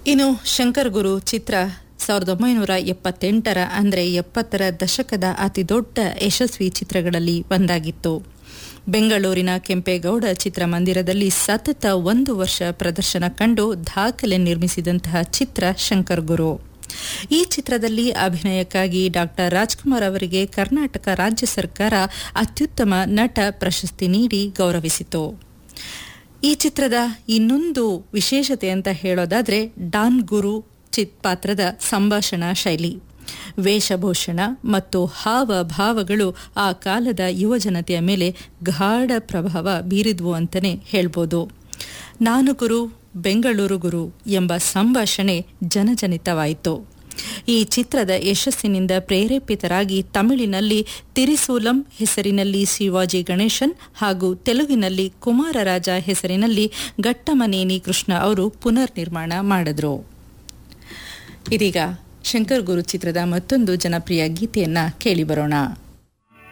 ಇನ್ನು ಶಂಕರ್ ಗುರು ಚಿತ್ರ ಸಾವಿರದ ಒಂಬೈನೂರ ಎಪ್ಪತ್ತೆಂಟರ ಅಂದರೆ ಎಪ್ಪತ್ತರ ದಶಕದ ಅತಿ ದೊಡ್ಡ ಯಶಸ್ವಿ ಚಿತ್ರಗಳಲ್ಲಿ ಒಂದಾಗಿತ್ತು ಬೆಂಗಳೂರಿನ ಕೆಂಪೇಗೌಡ ಚಿತ್ರಮಂದಿರದಲ್ಲಿ ಸತತ ಒಂದು ವರ್ಷ ಪ್ರದರ್ಶನ ಕಂಡು ದಾಖಲೆ ನಿರ್ಮಿಸಿದಂತಹ ಚಿತ್ರ ಶಂಕರ್ ಗುರು ಈ ಚಿತ್ರದಲ್ಲಿ ಅಭಿನಯಕ್ಕಾಗಿ ಡಾಕ್ಟರ್ ರಾಜ್ಕುಮಾರ್ ಅವರಿಗೆ ಕರ್ನಾಟಕ ರಾಜ್ಯ ಸರ್ಕಾರ ಅತ್ಯುತ್ತಮ ನಟ ಪ್ರಶಸ್ತಿ ನೀಡಿ ಗೌರವಿಸಿತು ಈ ಚಿತ್ರದ ಇನ್ನೊಂದು ವಿಶೇಷತೆ ಅಂತ ಹೇಳೋದಾದ್ರೆ ಡಾನ್ ಗುರು ಚಿತ್ ಪಾತ್ರದ ಸಂಭಾಷಣಾ ಶೈಲಿ ವೇಷಭೂಷಣ ಮತ್ತು ಹಾವಭಾವಗಳು ಆ ಕಾಲದ ಯುವಜನತೆಯ ಮೇಲೆ ಗಾಢ ಪ್ರಭಾವ ಬೀರಿದ್ವು ಅಂತಲೇ ಹೇಳ್ಬೋದು ನಾನು ಗುರು ಬೆಂಗಳೂರು ಗುರು ಎಂಬ ಸಂಭಾಷಣೆ ಜನಜನಿತವಾಯಿತು ಈ ಚಿತ್ರದ ಯಶಸ್ಸಿನಿಂದ ಪ್ರೇರೇಪಿತರಾಗಿ ತಮಿಳಿನಲ್ಲಿ ತಿರಿಸೂಲಂ ಹೆಸರಿನಲ್ಲಿ ಶಿವಾಜಿ ಗಣೇಶನ್ ಹಾಗೂ ತೆಲುಗಿನಲ್ಲಿ ಕುಮಾರರಾಜ ಹೆಸರಿನಲ್ಲಿ ಘಟ್ಟಮನೇನಿ ಕೃಷ್ಣ ಅವರು ಪುನರ್ ನಿರ್ಮಾಣ ಮಾಡಿದ್ರು ಇದೀಗ ಶಂಕರ್ ಗುರು ಚಿತ್ರದ ಮತ್ತೊಂದು ಜನಪ್ರಿಯ ಗೀತೆಯನ್ನ ಕೇಳಿ ಬರೋಣ